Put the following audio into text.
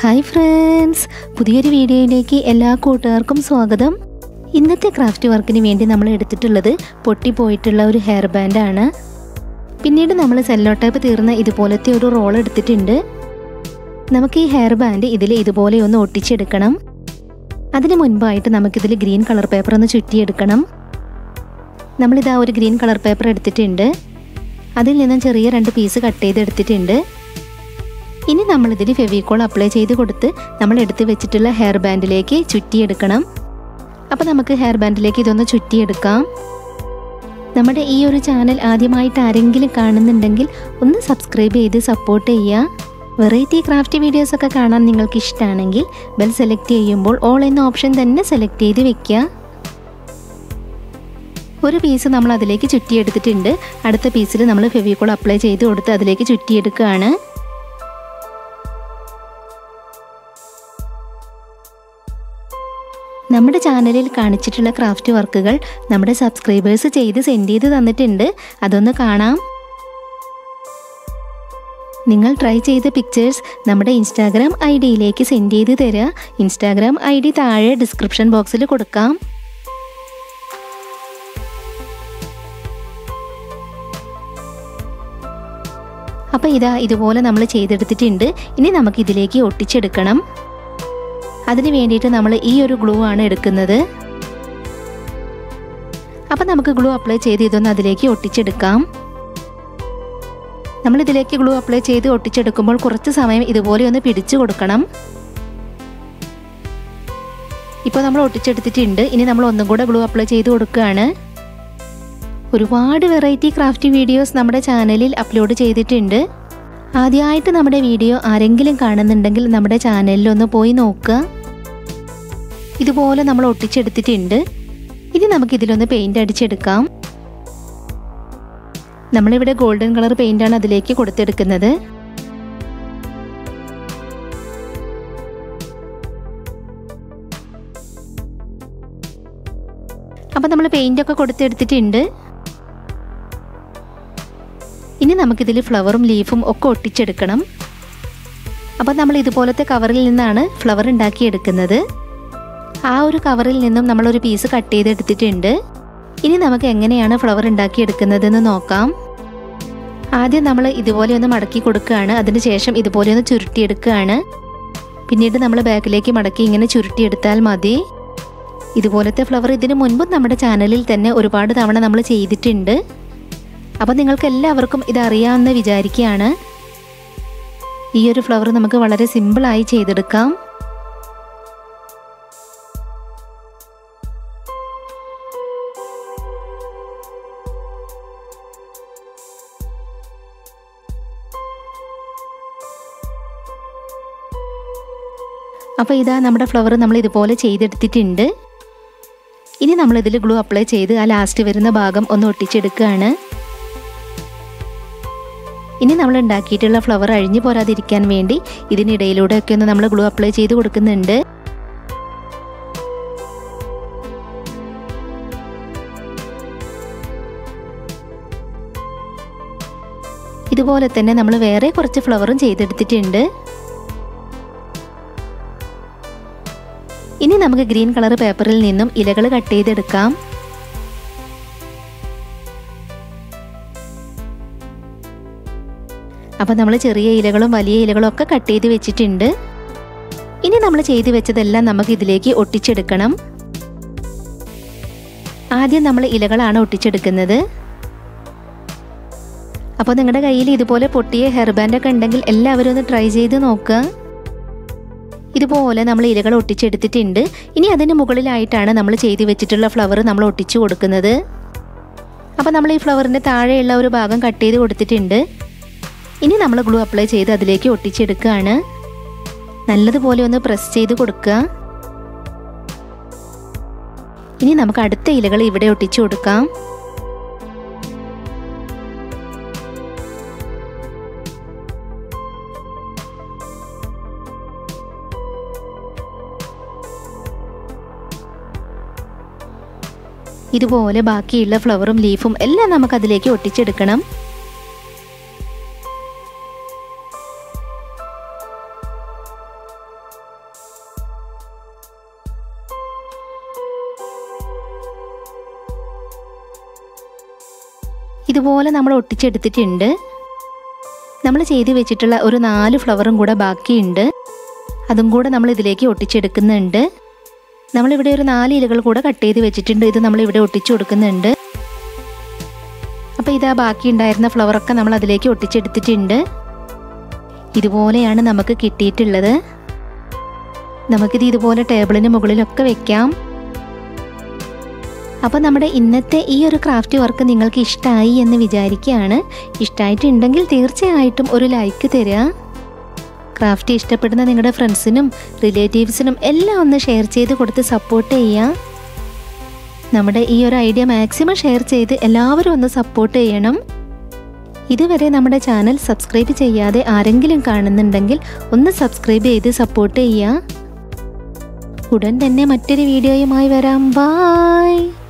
hi friends പുതിയൊരു വീഡിയോയിലേക്ക് എല്ലാ കൂട്ടുകാർക്കും സ്വാഗതം ഇന്നത്തെ ക്രാഫ്റ്റ് വർക്കിന് വേണ്ടി നമ്മൾ എടുത്തിട്ടുള്ളത് പൊട്ടിപ്പോയിട്ടുള്ള ഒരു ഹെയർ ബാൻഡാണ് പിന്നീട് നമ്മൾ സെല്ലോ ടൈപ്പ് തീർന്ന ഇതുപോലത്തെ ഒരു റോൾ എടുത്തിട്ടുണ്ട് നമുക്ക് ഈ ഹെയർ ബാൻഡ് ഇതിൽ ഇതുപോലെ ഒന്ന് ഒട്ടിച്ചെടുക്കണം അതിന് മുൻപായിട്ട് നമുക്കിതിൽ ഗ്രീൻ കളർ പേപ്പർ ഒന്ന് ചുറ്റിയെടുക്കണം നമ്മളിതാ ഒരു ഗ്രീൻ കളർ പേപ്പർ എടുത്തിട്ടുണ്ട് അതിൽ നിന്നും ചെറിയ രണ്ട് പീസ് കട്ട് ചെയ്തെടുത്തിട്ടുണ്ട് ഇനി നമ്മളിതിൽ ഫെവിക്കോൾ അപ്ലൈ ചെയ്ത് കൊടുത്ത് നമ്മൾ എടുത്ത് വെച്ചിട്ടുള്ള ഹെയർ ബാൻഡിലേക്ക് ചുറ്റിയെടുക്കണം അപ്പോൾ നമുക്ക് ഹെയർ ബാൻഡിലേക്ക് ഇതൊന്ന് ചുറ്റിയെടുക്കാം നമ്മുടെ ഈ ഒരു ചാനൽ ആദ്യമായിട്ട് ആരെങ്കിലും കാണുന്നുണ്ടെങ്കിൽ ഒന്ന് സബ്സ്ക്രൈബ് ചെയ്ത് സപ്പോർട്ട് ചെയ്യുക വെറൈറ്റി ക്രാഫ്റ്റ് വീഡിയോസൊക്കെ കാണാൻ നിങ്ങൾക്ക് ഇഷ്ടമാണെങ്കിൽ ബെൽ സെലക്ട് ചെയ്യുമ്പോൾ ഓൾ എന്ന ഓപ്ഷൻ തന്നെ സെലക്ട് ചെയ്ത് വെക്കുക ഒരു പീസ് നമ്മൾ അതിലേക്ക് ചുറ്റിയെടുത്തിട്ടുണ്ട് അടുത്ത പീസിൽ നമ്മൾ ഫെവിക്കോൾ അപ്ലൈ ചെയ്ത് കൊടുത്ത് അതിലേക്ക് ചുറ്റിയെടുക്കുകയാണ് നമ്മുടെ ചാനലിൽ കാണിച്ചിട്ടുള്ള ക്രാഫ്റ്റ് വർക്കുകൾ നമ്മുടെ സബ്സ്ക്രൈബേഴ്സ് ചെയ്ത് സെൻഡ് ചെയ്ത് തന്നിട്ടുണ്ട് അതൊന്ന് കാണാം നിങ്ങൾ ട്രൈ ചെയ്ത പിക്ചേഴ്സ് നമ്മുടെ ഇൻസ്റ്റാഗ്രാം ഐ ഡിയിലേക്ക് സെൻഡ് ചെയ്ത് തരിക ഇൻസ്റ്റാഗ്രാം ഐ ഡി താഴെ ഡിസ്ക്രിപ്ഷൻ ബോക്സിൽ കൊടുക്കാം അപ്പോൾ ഇതാ ഇതുപോലെ നമ്മൾ ചെയ്തെടുത്തിട്ടുണ്ട് ഇനി നമുക്ക് ഇതിലേക്ക് ഒട്ടിച്ചെടുക്കണം അതിന് വേണ്ടിയിട്ട് നമ്മൾ ഈ ഒരു ഗ്ലൂ ആണ് എടുക്കുന്നത് അപ്പം നമുക്ക് ഗ്ലൂ അപ്ലൈ ചെയ്ത് ഇതൊന്ന് അതിലേക്ക് ഒട്ടിച്ചെടുക്കാം നമ്മൾ ഇതിലേക്ക് ഗ്ലൂ അപ്ലൈ ചെയ്ത് ഒട്ടിച്ചെടുക്കുമ്പോൾ കുറച്ച് സമയം ഇതുപോലെ ഒന്ന് പിടിച്ചു കൊടുക്കണം ഇപ്പോൾ നമ്മൾ ഒട്ടിച്ചെടുത്തിട്ടുണ്ട് ഇനി നമ്മൾ ഒന്നും കൂടെ ഗ്ലൂ അപ്ലൈ ചെയ്ത് കൊടുക്കുകയാണ് ഒരുപാട് വെറൈറ്റി ക്രാഫ്റ്റ് വീഡിയോസ് നമ്മുടെ ചാനലിൽ അപ്ലോഡ് ചെയ്തിട്ടുണ്ട് ആദ്യമായിട്ട് നമ്മുടെ വീഡിയോ ആരെങ്കിലും കാണുന്നുണ്ടെങ്കിൽ നമ്മുടെ ചാനലിൽ ഒന്ന് പോയി നോക്കുക ഇതുപോലെ നമ്മൾ ഒട്ടിച്ചെടുത്തിട്ടുണ്ട് ഇനി നമുക്ക് ഇതിലൊന്ന് പെയിന്റ് അടിച്ചെടുക്കാം നമ്മളിവിടെ ഗോൾഡൻ കളർ പെയിന്റാണ് അതിലേക്ക് കൊടുത്തെടുക്കുന്നത് അപ്പം നമ്മൾ പെയിന്റ് ഒക്കെ കൊടുത്തെടുത്തിട്ടുണ്ട് ഇനി നമുക്കിതിൽ ഫ്ലവറും ലീഫും ഒക്കെ ഒട്ടിച്ചെടുക്കണം അപ്പം നമ്മൾ ഇതുപോലത്തെ കവറിൽ നിന്നാണ് ഫ്ലവർ ഉണ്ടാക്കിയെടുക്കുന്നത് ആ ഒരു കവറിൽ നിന്നും നമ്മളൊരു പീസ് കട്ട് ചെയ്തെടുത്തിട്ടുണ്ട് ഇനി നമുക്ക് എങ്ങനെയാണ് ഫ്ലവർ ഉണ്ടാക്കിയെടുക്കുന്നതെന്ന് നോക്കാം ആദ്യം നമ്മൾ ഇതുപോലെ ഒന്ന് മടക്കി കൊടുക്കുകയാണ് അതിനുശേഷം ഇതുപോലെ ഒന്ന് ചുരുട്ടിയെടുക്കുകയാണ് പിന്നീട് നമ്മൾ ബാക്കിലേക്ക് മടക്കി ഇങ്ങനെ ചുരുട്ടിയെടുത്താൽ മതി ഇതുപോലത്തെ ഫ്ലവർ ഇതിനു മുൻപും നമ്മുടെ ചാനലിൽ തന്നെ ഒരുപാട് തവണ നമ്മൾ ചെയ്തിട്ടുണ്ട് അപ്പോൾ നിങ്ങൾക്ക് എല്ലാവർക്കും ഇത് അറിയാമെന്ന് വിചാരിക്കുകയാണ് ഈ ഒരു ഫ്ലവർ നമുക്ക് വളരെ സിമ്പിളായി ചെയ്തെടുക്കാം അപ്പോൾ ഇതാ നമ്മുടെ ഫ്ലവർ നമ്മൾ ഇതുപോലെ ചെയ്തെടുത്തിട്ടുണ്ട് ഇനി നമ്മളിതിൽ ഗ്ലൂ അപ്ലൈ ചെയ്ത് ആ ലാസ്റ്റ് വരുന്ന ഭാഗം ഒന്ന് ഒട്ടിച്ചെടുക്കുകയാണ് ഇനി നമ്മൾ ഉണ്ടാക്കിയിട്ടുള്ള ഫ്ലവർ അഴിഞ്ഞു പോരാതിരിക്കാൻ വേണ്ടി ഇതിനിടയിലൂടെ ഒക്കെ ഒന്ന് നമ്മൾ ഗ്ലൂ അപ്ലൈ ചെയ്ത് കൊടുക്കുന്നുണ്ട് ഇതുപോലെ തന്നെ നമ്മൾ വേറെ കുറച്ച് ഫ്ലവറും ചെയ്തെടുത്തിട്ടുണ്ട് ഇനി നമുക്ക് ഗ്രീൻ കളർ പേപ്പറിൽ നിന്നും ഇലകൾ കട്ട് ചെയ്തെടുക്കാം അപ്പോൾ നമ്മൾ ചെറിയ ഇലകളും വലിയ ഇലകളും ഒക്കെ കട്ട് ചെയ്ത് വെച്ചിട്ടുണ്ട് ഇനി നമ്മൾ ചെയ്ത് വെച്ചതെല്ലാം നമുക്ക് ഇതിലേക്ക് ഒട്ടിച്ചെടുക്കണം ആദ്യം നമ്മൾ ഇലകളാണ് ഒട്ടിച്ചെടുക്കുന്നത് അപ്പോൾ നിങ്ങളുടെ കയ്യിൽ ഇതുപോലെ പൊട്ടിയ ഹെയർ ബാൻഡൊക്കെ ഉണ്ടെങ്കിൽ എല്ലാവരും ഒന്ന് ട്രൈ ചെയ്ത് നോക്കുക ഇതുപോലെ നമ്മൾ ഇലകൾ ഒട്ടിച്ചെടുത്തിട്ടുണ്ട് ഇനി അതിന് മുകളിലായിട്ടാണ് നമ്മൾ ചെയ്ത് വെച്ചിട്ടുള്ള ഫ്ലവർ നമ്മൾ ഒട്ടിച്ചു കൊടുക്കുന്നത് അപ്പോൾ നമ്മൾ ഈ ഫ്ലവറിൻ്റെ താഴെയുള്ള ഒരു ഭാഗം കട്ട് ചെയ്ത് കൊടുത്തിട്ടുണ്ട് ഇനി നമ്മൾ ഗ്ലൂ അപ്ലൈ ചെയ്ത് അതിലേക്ക് ഒട്ടിച്ചെടുക്കുകയാണ് നല്ലതുപോലെ ഒന്ന് പ്രസ് ചെയ്ത് കൊടുക്കുക ഇനി നമുക്ക് അടുത്ത ഇലകൾ ഇവിടെ ഒട്ടിച്ചു കൊടുക്കാം ഇതുപോലെ ബാക്കിയുള്ള ഫ്ലവറും ലീഫും എല്ലാം നമുക്ക് അതിലേക്ക് ഒട്ടിച്ചെടുക്കണം ഇതുപോലെ നമ്മൾ ഒട്ടിച്ചെടുത്തിട്ടുണ്ട് നമ്മൾ ചെയ്ത് വെച്ചിട്ടുള്ള ഒരു നാല് ഫ്ലവറും കൂടെ ബാക്കിയുണ്ട് അതും കൂടെ നമ്മൾ ഇതിലേക്ക് ഒട്ടിച്ചെടുക്കുന്നുണ്ട് നമ്മളിവിടെ ഒരു നാല് ഇലകൾ കൂടെ കട്ട് ചെയ്ത് വെച്ചിട്ടുണ്ട് ഇത് നമ്മളിവിടെ ഒട്ടിച്ചു കൊടുക്കുന്നുണ്ട് അപ്പോൾ ഇതാ ബാക്കി ഉണ്ടായിരുന്ന ഫ്ലവറൊക്കെ നമ്മൾ അതിലേക്ക് ഒട്ടിച്ചെടുത്തിട്ടുണ്ട് ഇതുപോലെയാണ് നമുക്ക് കിട്ടിയിട്ടുള്ളത് നമുക്കിത് ഇതുപോലെ ടേബിളിന് മുകളിലൊക്കെ വെക്കാം അപ്പോൾ നമ്മുടെ ഇന്നത്തെ ഈ ഒരു ക്രാഫ്റ്റ് വർക്ക് നിങ്ങൾക്ക് ഇഷ്ടമായി എന്ന് വിചാരിക്കുകയാണ് ഇഷ്ടമായിട്ടുണ്ടെങ്കിൽ തീർച്ചയായിട്ടും ഒരു ലൈക്ക് തരിക ക്രാഫ്റ്റ് ഇഷ്ടപ്പെടുന്ന നിങ്ങളുടെ ഫ്രണ്ട്സിനും റിലേറ്റീവ്സിനും എല്ലാം ഒന്ന് ഷെയർ ചെയ്ത് കൊടുത്ത് സപ്പോർട്ട് ചെയ്യുക നമ്മുടെ ഈ ഒരു ഐഡിയ മാക്സിമം ഷെയർ ചെയ്ത് എല്ലാവരും ഒന്ന് സപ്പോർട്ട് ചെയ്യണം ഇതുവരെ നമ്മുടെ ചാനൽ സബ്സ്ക്രൈബ് ചെയ്യാതെ ആരെങ്കിലും കാണുന്നുണ്ടെങ്കിൽ ഒന്ന് സബ്സ്ക്രൈബ് ചെയ്ത് സപ്പോർട്ട് ചെയ്യുക ഉടൻ തന്നെ മറ്റൊരു വീഡിയോയുമായി വരാം ബായ്